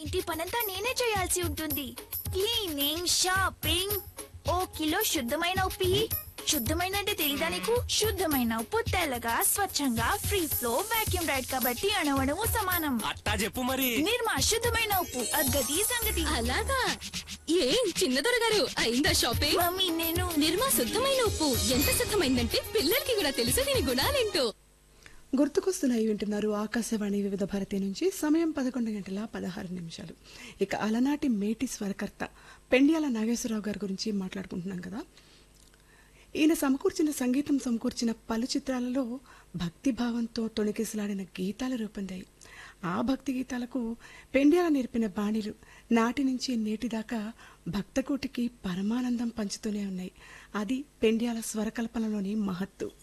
ఇంటి పనంతా నేనే చేయాల్సి ఉంటుంది క్లీనింగ్ షాపింగ్ ఓ కిలో శుద్ధమైన ఉప్పు ఇయ్యి. శుద్ధమైన అంటే తెలీదా నీకు శుద్ధమైన ఉప్పు తెల్లగా స్వచ్ఛంగా ఫ్రీ ఫ్లో వాక్యూమ్ రైడ్ కాబట్టి అణవణము సమానం అట్టా చెప్పు మరి నిర్మా శుద్ధమైన ఉప్పు అగ్గది సంగతి అలాగా ఏం చిన్నదొర గారు అయిందా షాపింగ్ మమ్మీ నేను నిర్మా శుద్ధమైన ఉప్పు ఎంత శుద్ధమైందంటే పిల్లలకి కూడా తెలుసు దీని గుణాలేంటో గుర్తుకొస్తున్నాయి వింటున్నారు ఆకాశవాణి వివిధ భారతి నుంచి సమయం పదకొండు గంటల పదహారు నిమిషాలు ఇక అలనాటి మేటి స్వరకర్త పెండియాల నాగేశ్వరరావు గారి గురించి మాట్లాడుకుంటున్నాం కదా ఈయన సమకూర్చిన సంగీతం సమకూర్చిన పలు చిత్రాలలో భక్తి భావంతో తొణికిసలాడిన గీతాలు రూపొందాయి ఆ భక్తి గీతాలకు పెండ్యాల నేర్పిన బాణీలు నాటి నుంచి నేటి దాకా భక్తకోటికి పరమానందం పంచుతూనే ఉన్నాయి అది పెండ్యాల స్వరకల్పనలోని మహత్తు